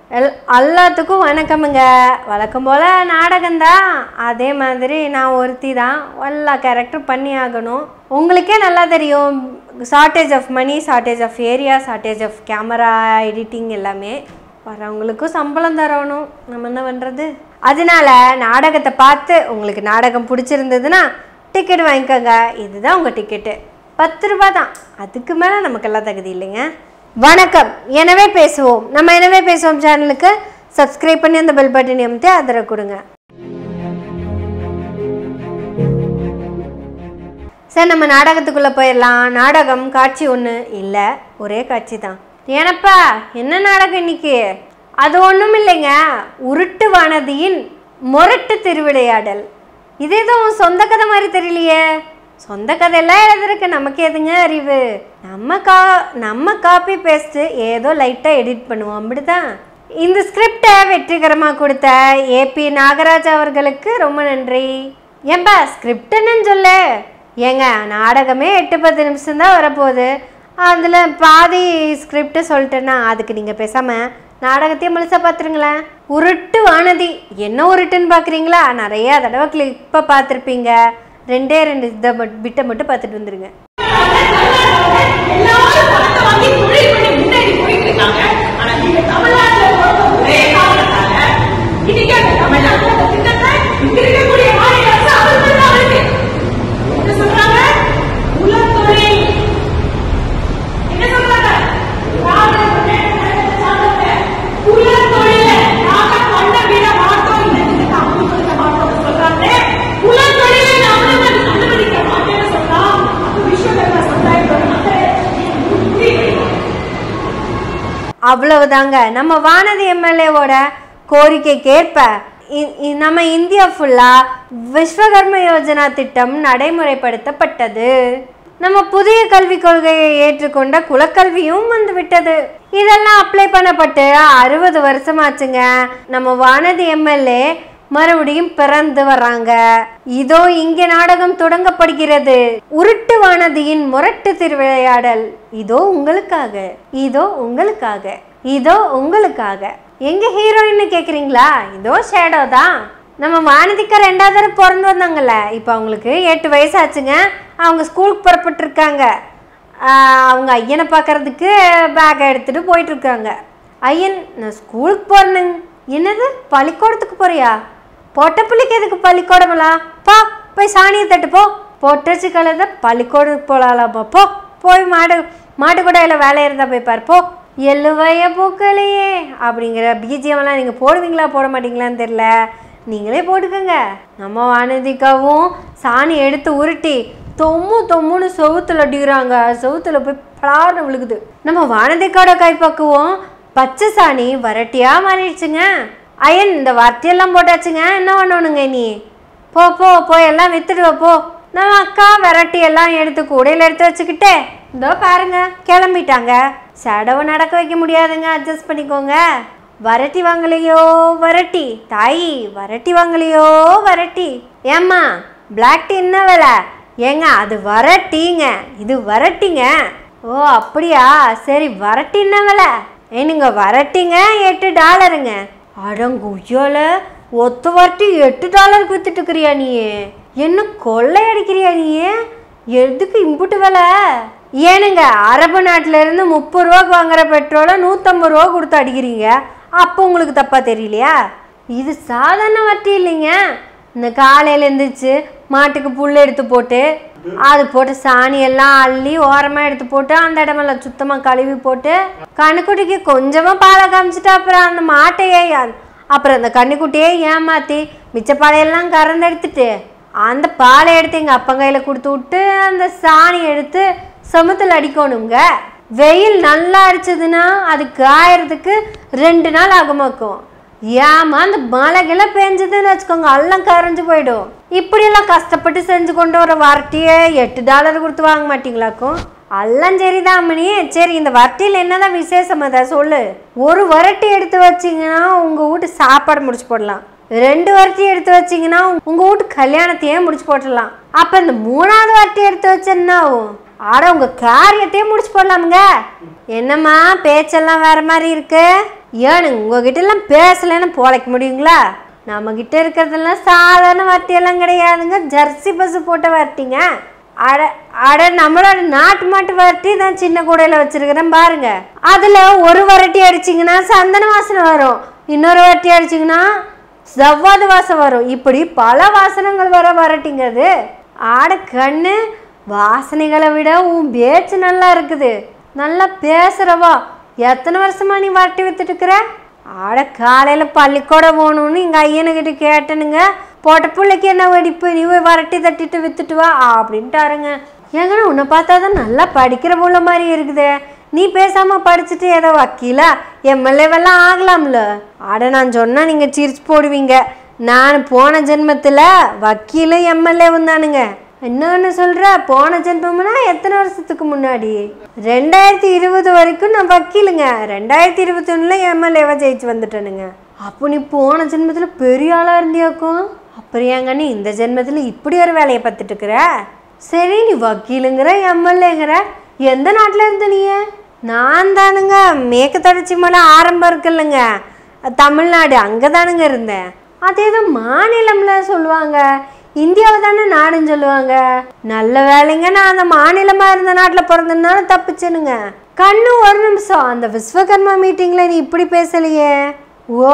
L எல்லாத்துக்கும் வணக்கமுங்க வழக்கம் போல் நாடகம்தான் அதே மாதிரி நான் ஒருத்தி தான் எல்லா கேரக்டரும் பண்ணி ஆகணும் உங்களுக்கே நல்லா தெரியும் shortage of money shortage of area shortage of camera editing எல்லாமே வரவங்களுக்கும் சம்பளம் தரணும் நம்ம என்ன பண்ணுறது அதனால நாடகத்தை பார்த்து உங்களுக்கு நாடகம் பிடிச்சிருந்ததுன்னா டிக்கெட் வாங்கிக்கோங்க இதுதான் உங்கள் டிக்கெட்டு பத்து ரூபா தான் அதுக்கு மேலே நமக்கெல்லாம் தகுதி இல்லைங்க வணக்கம் எனவே பேசுவோம் நம்ம எனவே பேசுவோம் சேனலுக்கு சப்ஸ்கிரைப் பண்ணி அந்த பெல் பட்டன் அமுத்தி ஆதரவு கொடுங்க சரி நம்ம நாடகத்துக்குள்ளே போயிடலாம் நாடகம் காட்சி ஒன்று இல்லை ஒரே காட்சி தான் ஏனப்பா என்ன நாடகம் இன்னைக்கு அது ஒன்றும் இல்லைங்க உருட்டு வானதியின் முரட்டு திருவிளையாடல் இது ஏதோ உன் சொந்த கதை மாதிரி தெரியலையே சொந்த கதையெல்லாம் எழுதுறதுக்கு நமக்கு எதுங்க அறிவு நம்ம கா நம்ம காப்பி பேஸ்ட்டு ஏதோ லைட்டாக எடிட் பண்ணுவோம் அப்படிதான் இந்த ஸ்கிரிப்டை வெற்றிகரமாக கொடுத்த ஏபி நாகராஜ் அவர்களுக்கு ரொம்ப நன்றி ஏன்பா ஸ்கிரிப்டுன்னு சொல்லு ஏங்க நாடகமே எட்டு பத்து நிமிஷம் தான் வரப்போகுது அதில் பாதி ஸ்கிரிப்ட் சொல்லிட்டேன்னா அதுக்கு நீங்கள் பேசாமல் நாடகத்தையும் முழுசாக பார்த்துருங்களேன் உருட்டு வானதி என்ன உருட்டுன்னு பார்க்குறீங்களா நிறைய தடவை கிளிப்பை பார்த்துருப்பீங்க ரெண்டே ரெண்டு இதை மட்டும் பிட்டை மட்டும் பார்த்துட்டு வந்துருங்க எல்லாரும் பணத்தை வாங்கி தொழில் பண்ணி முன்னேறி போயிட்டு இருக்காங்க ஆனா நீங்க தமிழ்நாட்டுல பிறந்த ஒரே காரணத்தால இன்னைக்கு அந்த தமிழ்நாட்டுல அந்த திட்டத்தை இங்க இருக்கக்கூடிய மாநில அரசு அமல்படுத்த இருக்கு என்ன சொல்றாங்க குலத்தொழில் என்ன சொல்றாங்க திராவிட முன்னேற்ற கழகத்தை சார்ந்தவங்க குலத்தொழில நாங்க பண்ண விட மாட்டோம் இந்த திட்டத்தை அமல்படுத்த மாட்டோம்னு சொல்றாங்க குலத்தொழிலை நாம அனுமதிக்க மாட்டேன்னு சொன்னா அது விஸ்வகர்ம சமுதாயத்தோட மக்களே முடிவு அவ்வளவுதாங்க நம்ம வானதி எம்எல்ஏவோட கோரிக்கைக்கேற்ப இ- இ- நம்ம இந்தியா ஃபுல்லாக விஸ்வகர்ம யோஜனா திட்டம் நடைமுறைப்படுத்தப்பட்டது நம்ம புதிய கல்விக் கொள்கையை ஏற்றுக்கொண்ட குலக்கல்வியும் வந்து விட்டது இதெல்லாம் அப்ளை பண்ணப்பட்டு அறுபது வருஷமாச்சுங்க நம்ம வானதி எம்எல்ஏ மறுபடியும் பிறந்து வர்றாங்க இதோ இங்கே நாடகம் தொடங்கப்படுகிறது உருட்டு வானதியின் முரட்டு திருவிளையாடல் இதோ உங்களுக்காக இதோ உங்களுக்காக இதோ உங்களுக்காக எங்க ஹீரோயின்னு கேக்குறீங்களா இதோ ஷேடோ தான் நம்ம வானதிக்கு ரெண்டாவது தடவை பிறந்து வந்தாங்கல்ல இப்போ அவங்களுக்கு எட்டு வயசாச்சுங்க அவங்க ஸ்கூலுக்கு புறப்பட்டுருக்காங்க ஆஹ் அவங்க ஐயனை பார்க்கறதுக்கு பேக் எடுத்துட்டு போயிட்டு இருக்காங்க ஐயன் நான் ஸ்கூலுக்கு போறேனுங்க என்னது பள்ளிக்கூடத்துக்கு போறியா பொட்ட பிள்ளைக்கு எதுக்கு பள்ளிக்கூடமெல்லாம் போ போய் சாணியை தட்டு போ பொட்டச்சு கலந்த பள்ளிக்கூடத்துக்கு போகலாம்ப்பா போ போய் மாடு மாட்டு கொடையில் வேலை இருந்தால் போய் பாரு போ எள்ளுவைய பூக்களையே அப்படிங்கிற பிஜிஎம்லாம் நீங்கள் போடுவீங்களா போட மாட்டீங்களான்னு தெரில நீங்களே போட்டுக்கோங்க நம்ம வானதிக்காவும் சாணி எடுத்து உருட்டி தொம்மு தொம்முன்னு செவுத்துல அடிக்கிறாங்க செவுத்துல போய் பலார்னு விழுகுது நம்ம வானதிக்காட கைப்பக்குவோம் பச்சை சாணி வரட்டியா மாறிடுச்சுங்க அயன் இந்த வரட்டியெல்லாம் போட்டாச்சுங்க என்ன பண்ணணுங்க நீ போ போ போய் எல்லாம் வித்துடுவ போ நம்ம அக்கா விரட்டி எல்லாம் எடுத்து கூடையில் எடுத்து வச்சுக்கிட்டே இதோ பாருங்க கிளம்பிட்டாங்க சடவை நடக்க வைக்க முடியாதுங்க அட்ஜஸ்ட் பண்ணிக்கோங்க வரட்டி வாங்கலையோ வரட்டி தாயி வரட்டி வாங்கலையோ வரட்டி ஏம்மா பிளாக் டீ என்ன விலை ஏங்க அது வரட்டிங்க இது வரட்டிங்க ஓ அப்படியா சரி வரட்டி என்ன விலை ஏனுங்க வரட்டிங்க எட்டு டாலருங்க அடங்குய்யோல ஒத்த வரட்டி எட்டு டாலருக்கு வித்துட்டு இருக்கிறியா நீ என்ன கொள்ளை அடிக்கிறியா நீ எதுக்கு இம்புட்டு விலை ஏனுங்க அரபு நாட்டுல இருந்து முப்பது ரூபாக்கு வாங்குற பெட்ரோலை நூற்றம்பது ரூபா கொடுத்து அடிக்கிறீங்க அப்போ உங்களுக்கு தப்பா தெரியலையா இது சாதாரண வட்டி இல்லைங்க இந்த காலையில் எழுந்திரிச்சு மாட்டுக்கு புல் எடுத்து போட்டு அது போட்டு சாணி எல்லாம் அள்ளி ஓரமாக எடுத்து போட்டு அந்த இடமெல்லாம் சுத்தமாக கழுவி போட்டு கண்ணுக்குட்டிக்கு கொஞ்சமாக பாலை காமிச்சிட்டு அப்புறம் அந்த மாட்டையே யா- அப்புறம் அந்த கண்ணுக்குட்டியே ஏமாற்றி மிச்ச பாலையெல்லாம் கறந்து எடுத்துட்டு அந்த பாலை எடுத்து எங்கள் அப்பங்கையில் கொடுத்து விட்டு அந்த சாணி எடுத்து சமுத்தில் அடிக்கணுங்க வெயில் நல்லா அடிச்சதுன்னா அது காயறதுக்கு ரெண்டு நாள் ஆகுமாக்கும் ஏமா அந்த மழைகெல்லாம் பெஞ்சதுன்னு வச்சுக்கோங்க எல்லாம் கரைஞ்சு போயிடும் இப்படியெல்லாம் கஷ்டப்பட்டு செஞ்சு கொண்டு வர வரட்டியே எட்டு டாலர் கொடுத்து வாங்க மாட்டீங்களாக்கும் எல்லாம் சரிதான் மணி சரி இந்த வரட்டியில் என்னதான் விசேஷம் அதை சொல்லு ஒரு வரட்டி எடுத்து வச்சிங்கன்னா உங்கள் வீட்டு சாப்பாடு முடிச்சு போடலாம் ரெண்டு வரட்டி எடுத்து வச்சிங்கன்னா உங்கள் வீட்டு கல்யாணத்தையே முடிச்சு போட்டுடலாம் அப்போ இந்த மூணாவது வரட்டி எடுத்து வச்சா என்ன ஆகும் ஆட உங்கள் காரியத்தையே முடிச்சு போடலாமுங்க என்னம்மா பேச்செல்லாம் வேற மாதிரி இருக்கு ஏனுங்க உங்ககிட்ட எல்லாம் பேசலைன்னு பொழைக்க முடியுங்களா நம்ம கிட்ட இருக்கிறதெல்லாம் சாதாரண வட்டியெல்லாம் கிடையாதுங்க ஜெர்சி பஸ் போட்ட வரட்டிங்க அட அட நம்மளோட நாட்டு மாட்டு வரட்டி தான் சின்ன கூடையில வச்சிருக்கிறேன் பாருங்க அதுல ஒரு வரட்டி அடிச்சிங்கன்னா சந்தன வாசனை வரும் இன்னொரு வரட்டி அடிச்சிங்கன்னா செவ்வாது வாசம் வரும் இப்படி பல வாசனங்கள் வர வரட்டிங்க அது ஆட கண்ணு வாசனைகளை விட உன் பேச்சு நல்லா இருக்குது நல்லா பேசுறவா எத்தனை வருஷமா நீ வரட்டி வித்துட்டு இருக்கிற ஆட காலையில் பள்ளிக்கூடம் போகணும்னு எங்கள் ஐயனுக்கிட்ட கேட்டனுங்க போட்ட பிள்ளைக்கு என்ன வெடிப்பு நீ போய் வரட்டி தட்டிட்டு வித்துட்டு வா அப்படின்ட்டாருங்க ஏங்கண்ணா உன்னை பார்த்தா தான் நல்லா படிக்கிற புள்ள மாதிரி இருக்குது நீ பேசாமல் படிச்சுட்டு ஏதோ வக்கீலா எம்எல்ஏவெல்லாம் ஆகலாம்ல ஆட நான் சொன்னால் நீங்கள் சிரிச்சு போடுவீங்க நான் போன ஜென்மத்தில் வக்கீலும் எம்எல்ஏவும் தானுங்க இன்னொன்று சொல்கிற போன ஜென்மம்னா எத்தனை வருஷத்துக்கு முன்னாடி ரெண்டாயிரத்தி இருபது வரைக்கும் நான் வக்கீலுங்க ரெண்டாயிரத்தி இருபத்தி ஒன்றில் எம்எல்ஏவா ஜெயிச்சு வந்துட்டேனுங்க அப்போ நீ போன ஜென்மத்தில் பெரிய ஆளாக இருந்தியாக்கும் அப்புறம் ஏங்க நீ இந்த ஜென்மத்தில் இப்படி ஒரு வேலையை பார்த்துட்டு இருக்கிற சரி நீ வக்கீலுங்கிற எம்எல்ஏங்கிற எந்த நாட்டில் இருந்த நீ நான் தானுங்க மேற்கு தொடர்ச்சி மலை ஆரம்பம் இருக்குல்லங்க தமிழ்நாடு அங்கே தானுங்க இருந்தேன் அது ஏதோ மாநிலம்ல சொல்லுவாங்க இந்தியாவை தானே நாடுன்னு சொல்லுவாங்க நல்ல வேலைங்க நான் அந்த மாநிலமா இருந்த நாட்டில் பிறந்ததுனால தப்பிச்சேனுங்க கண்ணு ஒரு நிமிஷம் அந்த விஸ்வகர்மா மீட்டிங்ல நீ இப்படி பேசலையே ஓ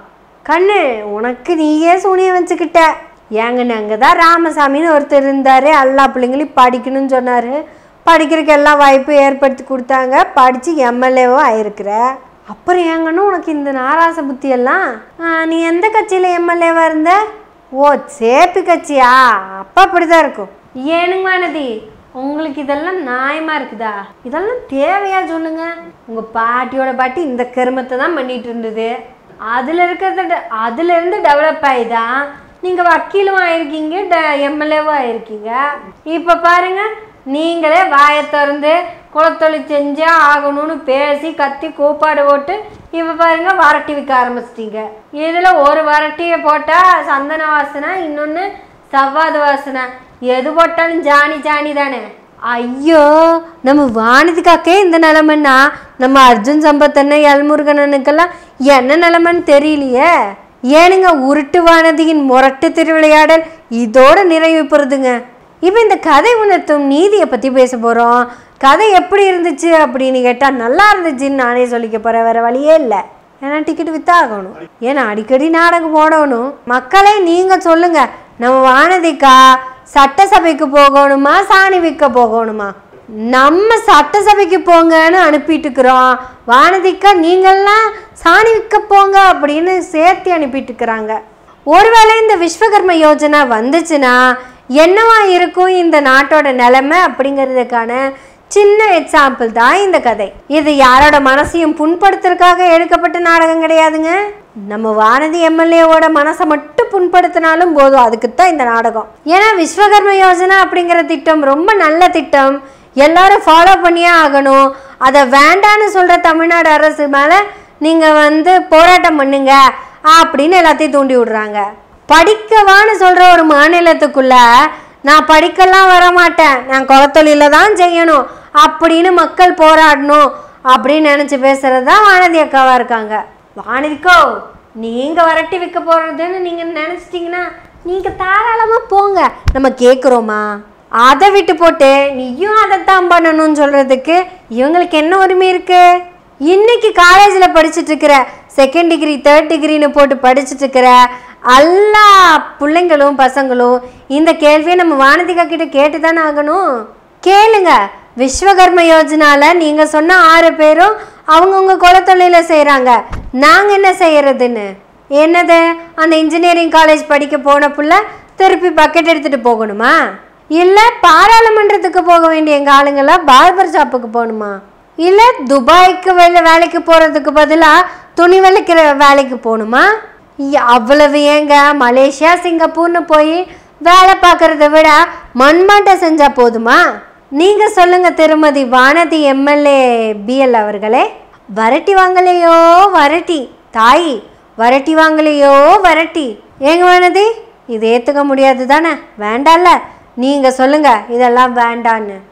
கண்ணு உனக்கு நீயே சூனியம் வச்சுக்கிட்ட ஏங்கன்னு அங்கே தான் ராமசாமின்னு ஒருத்தர் இருந்தார் எல்லா பிள்ளைங்களையும் படிக்கணும்னு சொன்னார் படிக்கிறதுக்கு எல்லா வாய்ப்பும் ஏற்படுத்தி கொடுத்தாங்க படித்து எம்எல்ஏவும் ஆயிருக்கிற அப்புறம் ஏங்கன்னு உனக்கு இந்த நாராச புத்தி எல்லாம் ஆ, நீ எந்த கட்சியில் எம்எல்ஏவா இருந்த ஓ சேப்பி கட்சியா அப்போ அப்படிதான் இருக்கும் ஏனுங்க வானதி உங்களுக்கு இதெல்லாம் நியாயமா இருக்குதா இதெல்லாம் தேவையா சொல்லுங்க உங்க பாட்டியோட பாட்டி இந்த கருமத்தை தான் பண்ணிட்டு இருந்தது அதுல இருக்கிறத அதுல இருந்து டெவலப் ஆயிதான் நீங்க வக்கீலும் ஆயிருக்கீங்க எம்எல்ஏவும் ஆயிருக்கீங்க இப்ப பாருங்க நீங்களே வாயை திறந்து குலத்தொழில் செஞ்சே ஆகணும்னு பேசி கத்தி கூப்பாடு போட்டு இப்போ பாருங்க வரட்டி விற்க ஆரம்பிச்சிட்டீங்க இதில் ஒரு வரட்டியை போட்டால் சந்தன வாசனை இன்னொன்று சவ்வாது வாசனை எது போட்டாலும் ஜானி ஜானி தானே ஐயோ நம்ம வானதிக்காக்கே இந்த நிலமைன்னா நம்ம அர்ஜுன் சம்பத்தண்ண எல்முருகனனுக்கெல்லாம் என்ன நிலமைன்னு தெரியலையே ஏனுங்க உருட்டு வானதியின் முரட்டு திருவிளையாடல் இதோட நிறைவு பெறுதுங்க இப்போ இந்த கதை உணர்த்தும் நீதியை பற்றி பேச போகிறோம் கதை எப்படி இருந்துச்சு அப்படின்னு கேட்டால் நல்லா இருந்துச்சுன்னு நானே சொல்லிக்க போகிறேன் வேற வழியே இல்லை ஏன்னா டிக்கெட் வித்தாகணும் ஏன்னா அடிக்கடி நாடகம் போடணும் மக்களே நீங்கள் சொல்லுங்க நம்ம வானதிக்கா சட்டசபைக்கு போகணுமா சாணி விற்க போகணுமா நம்ம சட்டசபைக்கு போங்கன்னு அனுப்பிட்டுக்கிறோம் வானதிக்கா நீங்கள்லாம் சாணி விற்க போங்க அப்படின்னு சேர்த்து அனுப்பிட்டுக்கிறாங்க ஒருவேளை இந்த விஸ்வகர்ம யோஜனா வந்துச்சுன்னா என்னவா இருக்கும் இந்த நாட்டோட நிலைமை அப்படிங்கிறதுக்கான சின்ன எக்ஸாம்பிள் தான் இந்த கதை இது யாரோட மனசையும் புண்படுத்துறதுக்காக எடுக்கப்பட்ட நாடகம் கிடையாதுங்க நம்ம வானதி எம்எல்ஏவோட மனசை மட்டும் புண்படுத்தினாலும் போதும் அதுக்கு தான் இந்த நாடகம் ஏன்னா விஸ்வகர்ம யோஜனா அப்படிங்கிற திட்டம் ரொம்ப நல்ல திட்டம் எல்லாரும் ஃபாலோ பண்ணியே ஆகணும் அதை வேண்டான்னு சொல்ற தமிழ்நாடு அரசு மேல நீங்க வந்து போராட்டம் பண்ணுங்க அப்படின்னு எல்லாத்தையும் தூண்டி விடுறாங்க படிக்கவான்னு சொல்ற ஒரு மாநிலத்துக்குள்ள நான் படிக்கலாம் வர மாட்டேன் நான் குளத்தொழில தான் செய்யணும் அப்படின்னு மக்கள் போராடணும் அப்படின்னு நினச்சி பேசுறது தான் வானதி அக்காவா இருக்காங்க வானதிக்கோ நீங்க வரட்டி விற்க போறதுன்னு நீங்க நினைச்சிட்டீங்கன்னா நீங்க தாராளமா போங்க நம்ம கேட்குறோமா அதை விட்டு போட்டு நீயும் அதைத்தான் பண்ணணும்னு சொல்றதுக்கு இவங்களுக்கு என்ன உரிமை இருக்கு இன்னைக்கு காலேஜில் படிச்சுட்டு இருக்கிற செகண்ட் டிகிரி தேர்ட் டிகிரின்னு போட்டு படிச்சுட்டு இருக்கிற எல்லா பிள்ளைங்களும் பசங்களும் இந்த கேள்வியை நம்ம வானதிகா கிட்ட கேட்டு தானே ஆகணும் கேளுங்க விஸ்வகர்ம யோஜனால நீங்க சொன்ன ஆறு பேரும் அவங்கவுங்க குலத்தொழில செய்கிறாங்க நாங்கள் என்ன செய்யறதுன்னு என்னது அந்த இன்ஜினியரிங் காலேஜ் படிக்க போன புள்ள திருப்பி பக்கெட் எடுத்துட்டு போகணுமா இல்லை பாராளுமன்றத்துக்கு போக வேண்டிய எங்கள் ஆளுங்கெல்லாம் பார்பர் ஷாப்புக்கு போகணுமா இல்லை துபாய்க்கு வெளில வேலைக்கு போகிறதுக்கு பதிலாக துணி விளைக்கிற வேலைக்கு போகணுமா இ- அவ்வளவு ஏங்க மலேசியா சிங்கப்பூர்னு போய் வேலை பார்க்கறத விட மண்மாட்டை செஞ்சால் போதுமா நீங்கள் சொல்லுங்கள் திருமதி வானதி எம்எல்ஏ பிஎல் அவர்களே வரட்டி வாங்கலையோ வரட்டி தாய் வரட்டி வாங்கலையோ வரட்டி ஏங்க வானதி இது ஏற்றுக்க முடியாது தானே வேண்டாம்ல நீங்கள் சொல்லுங்கள் இதெல்லாம் வேண்டான்னு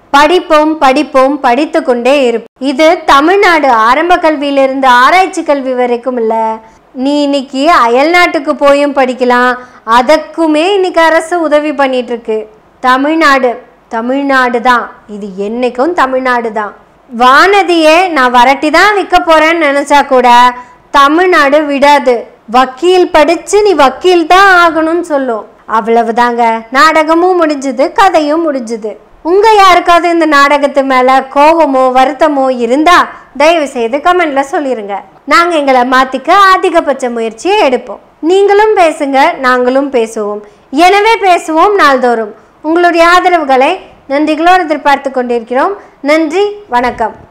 படிப்போம் படிப்போம் படித்து கொண்டே இருப்போம் இது தமிழ்நாடு ஆரம்ப கல்வியிலிருந்து ஆராய்ச்சி கல்வி வரைக்கும் இல்ல நீ இன்னைக்கு அயல் நாட்டுக்கு போயும் படிக்கலாம் அதற்குமே இன்னைக்கு அரசு உதவி பண்ணிட்டு இருக்கு தமிழ்நாடு தமிழ்நாடு தான் இது என்னைக்கும் தமிழ்நாடு தான் வானதியே நான் வரட்டி தான் விற்க போறேன்னு நினைச்சா கூட தமிழ்நாடு விடாது வக்கீல் படிச்சு நீ வக்கீல் தான் ஆகணும்னு சொல்லும் அவ்வளவுதாங்க நாடகமும் முடிஞ்சுது கதையும் முடிஞ்சுது உங்க யாருக்காவது இந்த நாடகத்து மேல கோவமோ வருத்தமோ இருந்தா தயவு செய்து கமெண்ட்ல சொல்லிருங்க நாங்க எங்களை மாத்திக்க அதிகபட்ச முயற்சியை எடுப்போம் நீங்களும் பேசுங்க நாங்களும் பேசுவோம் எனவே பேசுவோம் நாள்தோறும் உங்களுடைய ஆதரவுகளை நன்றிகளோடு எதிர்பார்த்து கொண்டிருக்கிறோம் நன்றி வணக்கம்